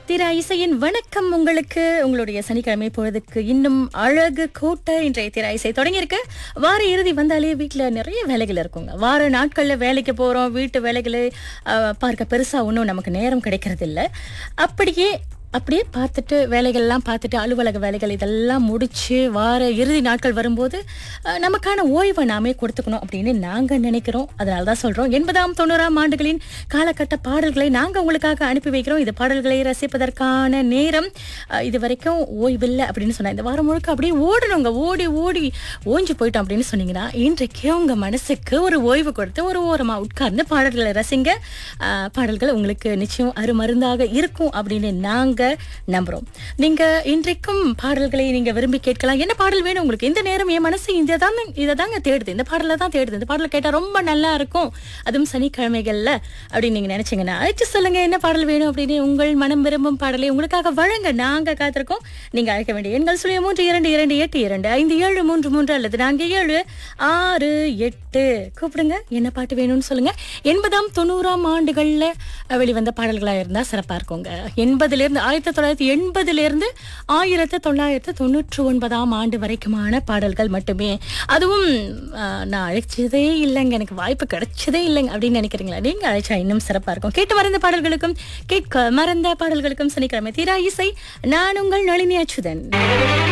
திரா இசையின் வணக்கம் உங்களுக்கு உங்களுடைய சனிக்கிழமை பொழுதுக்கு இன்னும் அழகு கூட்ட இன்றைய திரா இசை தொடங்கியிருக்கு வார இறுதி வந்தாலே வீட்டில் நிறைய வேலைகள் இருக்குங்க வார நாட்களில் வேலைக்கு போகிறோம் வீட்டு வேலைகளை அஹ், பார்க்க பெருசாக ஒன்றும் நமக்கு நேரம் கிடைக்கிறது இல்ல அப்படியே அப்படியே பார்த்துட்டு வேலைகள்லாம் பார்த்துட்டு அலுவலக வேலைகள் இதெல்லாம் முடிச்சு வார இறுதி நாட்கள் வரும்போது அஹ், நமக்கான ஓய்வை நாமே கொடுத்துக்கணும் அப்படின்னு நாங்கள் நினைக்கிறோம் அதனால தான் சொல்கிறோம் எண்பதாம் தொண்ணூறாம் ஆண்டுகளின் காலகட்ட பாடல்களை நாங்கள் உங்களுக்காக அனுப்பி வைக்கிறோம் இது பாடல்களை ரசிப்பதற்கான நேரம் அஹ், இது வரைக்கும் ஓய்வில்லை அப்படின்னு சொன்னேன் இந்த வாரம் முழுக்க அப்படியே ஓடணுங்க ஓடி ஓடி ஓஞ்சி போயிட்டோம் அப்படின்னு சொன்னீங்கன்னா இன்றைக்கு உங்கள் மனசுக்கு ஒரு ஓய்வு கொடுத்து ஒரு ஓரமாக உட்கார்ந்து பாடல்களை ரசிங்க அஹ், பாடல்கள் உங்களுக்கு நிச்சயம் அருமருந்தாக இருக்கும் அப்படின்னு நாங்க நம்புறோம் நீங்க இன்றைக்கும் பாடல்களை நீங்க விரும்பி கேட்கலாம் என்ன பாடல் வேணும் உங்களுக்கு இந்த நேரம் என் மனசு இதை தான் இதை தாங்க தேடுது இந்த பாடலை தான் தேடுது இந்த பாடலை கேட்டா ரொம்ப நல்லா இருக்கும் அதுவும் சனிக்கிழமைகள்ல அப்படின்னு நீங்க நினைச்சீங்கன்னா அழைச்சு சொல்லுங்க என்ன பாடல் வேணும் அப்படின்னு உங்கள் மனம் விரும்பும் பாடலை உங்களுக்காக வழங்க நாங்க காத்திருக்கோம் நீங்க அழைக்க வேண்டிய எண்கள் சுழிய மூன்று இரண்டு இரண்டு எட்டு இரண்டு ஐந்து ஏழு மூன்று மூன்று அல்லது நான்கு ஏழு ஆறு எட்டு கூப்பிடுங்க என்ன பாட்டு வேணும்னு சொல்லுங்க எண்பதாம் தொண்ணூறாம் ஆண்டுகள்ல அஹ், வெளிவந்த பாடல்களா இருந்தா சிறப்பா இருக்குங்க எண்பதுல இருந்து ஆயிரத்தி தொள்ளாயிரத்தி எண்பதுல இருந்து ஆயிரத்தி தொள்ளாயிரத்தி தொண்ணூற்றி ஒன்பதாம் ஆண்டு வரைக்குமான பாடல்கள் மட்டுமே அதுவும் அஹ், நான் அழைச்சதே இல்லைங்க எனக்கு வாய்ப்பு கிடைச்சதே இல்லைங்க அப்படின்னு நினைக்கிறீங்களா நீங்க அழைச்சா இன்னும் சிறப்பா இருக்கும் கேட்டு மறந்த பாடல்களுக்கும் கேட்க மறந்த பாடல்களுக்கும் சனிக்கிழமை தீரா இசை நான் உங்கள் நளினி அச்சுதன்